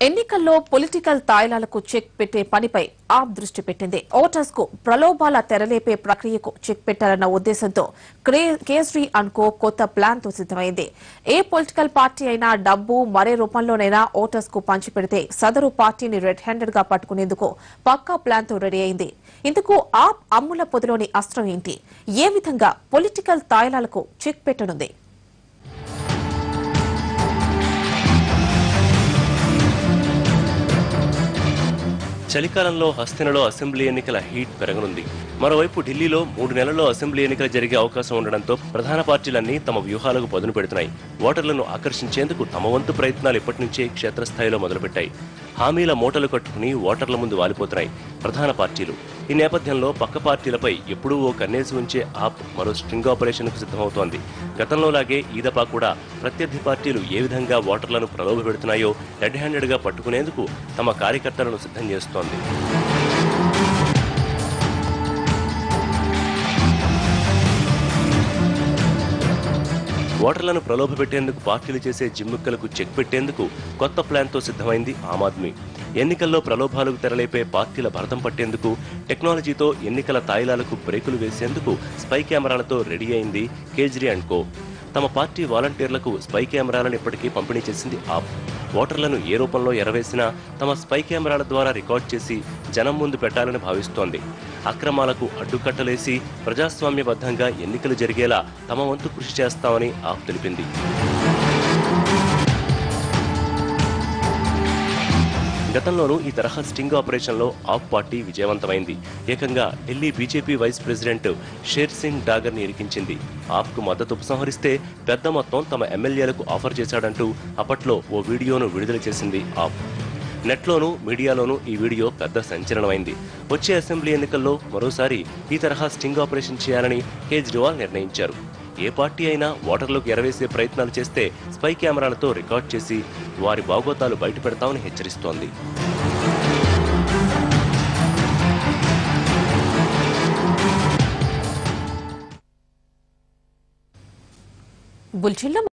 ఎన్నికల్లో political తాయిలాలకు check పెట్టే పనిపై ఆప్ దృష్టి పెట్టింది ఓటర్స్ కు ప్రలోభాల తెరలేపే ప్రక్రియకు చెక్ పెట్టాలన్న ఉద్దేశంతో క్రే- కేసరి అన్కో కొత్త ప్లాన్ తో సిద్దమైంది ఏ పొలిటికల్ పార్టీ అయినా డబ్బు మరే రూపంలోనైనా ఓటర్స్ కు పంచిపెడితే సదరు పార్టీని రెడ్ హ్యాండెడ్ గా పట్టుకునేందుకు పక్కా ప్లాన్ తో రెడీ అయింది ఇందుకు ఆప్ అమ్ముల పొదిలోని అస్త్రం ఏంటి ఏ విధంగా పొలిటికల్ తాయిలాలకు చెక్ పెట్టనుంది చలికాలంలో హస్తినలో అసెంబ్లీ ఎన్నికల హీట్ పెరగనుంది మరోవైపు ఢిల్లీలో మూడు నెలల్లో అసెంబ్లీ ఎన్నికలు జరిగే అవకాశం ఉండడంతో ప్రధాన పార్టీలన్నీ తమ వ్యూహాలకు పదును పెడుతున్నాయి ఓటర్లను ఆకర్షించేందుకు తమ వంతు ప్రయత్నాలు ఇప్పటి నుంచే క్షేత్రస్థాయిలో మొదలుపెట్టాయి హామీల మూటలు కట్టుకుని ఓటర్ల ముందు వాలిపోతున్నాయి ప్రధాన పార్టీలు ఈ నేపథ్యంలో పక్క పార్టీలపై ఎప్పుడూ ఓ కన్నేసి ఉంచే ఆప్ మరో స్ట్రింగ్ ఆపరేషన్కు సిద్ధమవుతోంది గతంలోలాగే ఈ దఫా కూడా ప్రత్యర్థి పార్టీలు ఏ విధంగా ఓటర్లను ప్రలోభపెడుతున్నాయో రెడ్ హ్యాండెడ్గా పట్టుకునేందుకు తమ కార్యకర్తలను సిద్ధం చేస్తోంది ఓటర్లను ప్రలోభపెట్టేందుకు పార్టీలు చేసే జిమ్ముక్కలకు చెక్ పెట్టేందుకు కొత్త ప్లాన్తో సిద్ధమైంది ఆమ్ ఆద్మీ ఎన్నికల్లో ప్రలోభాలకు తెరలేపే పార్టీల భరతం పట్టేందుకు టెక్నాలజీతో ఎన్నికల తాయిలాలకు బ్రేకులు వేసేందుకు స్పై కెమెరాలతో రెడీ అయింది కేజ్రీ అండ్ కో తమ పార్టీ వాలంటీర్లకు స్పై కెమెరాలను ఇప్పటికీ పంపిణీ చేసింది ఆప్ ఓటర్లను ఏ రూపంలో ఎరవేసినా తమ స్పై కెమెరాల ద్వారా రికార్డ్ చేసి జనం ముందు పెట్టాలని భావిస్తోంది అక్రమాలకు అడ్డుకట్టలేసి ప్రజాస్వామ్యబద్ధంగా ఎన్నికలు జరిగేలా తమ వంతు కృషి చేస్తామని ఆప్ తెలిపింది గతంలోనూ ఈ తరహా స్టింగ్ ఆపరేషన్లో ఆప్ పార్టీ విజయవంతమైంది ఏకంగా Delhi BJP vice president Sher Singh డాగర్ని ఇరికించింది ఆప్కు మద్దతు ఉపసంహరిస్తే పెద్ద మొత్తం తమ ఎమ్మెల్యేలకు ఆఫర్ చేశాడంటూ అప్పట్లో ఓ వీడియోను విడుదల చేసింది ఆప్ నెట్లోనూ మీడియాలోనూ ఈ వీడియో పెద్ద సంచలనమైంది వచ్చే అసెంబ్లీ ఎన్నికల్లో మరోసారి ఈ తరహా స్టింగ్ ఆపరేషన్ చేయాలని కేజ్రీవాల్ నిర్ణయించారు ఏ పార్టీ అయినా ఓటర్లకు ఎరవేసే ప్రయత్నాలు చేస్తే స్పై కెమెరాలతో రికార్డ్ చేసి వారి బాగోతాలు బయటపెడతామని హెచ్చరిస్తోంది బుల్చిన్లో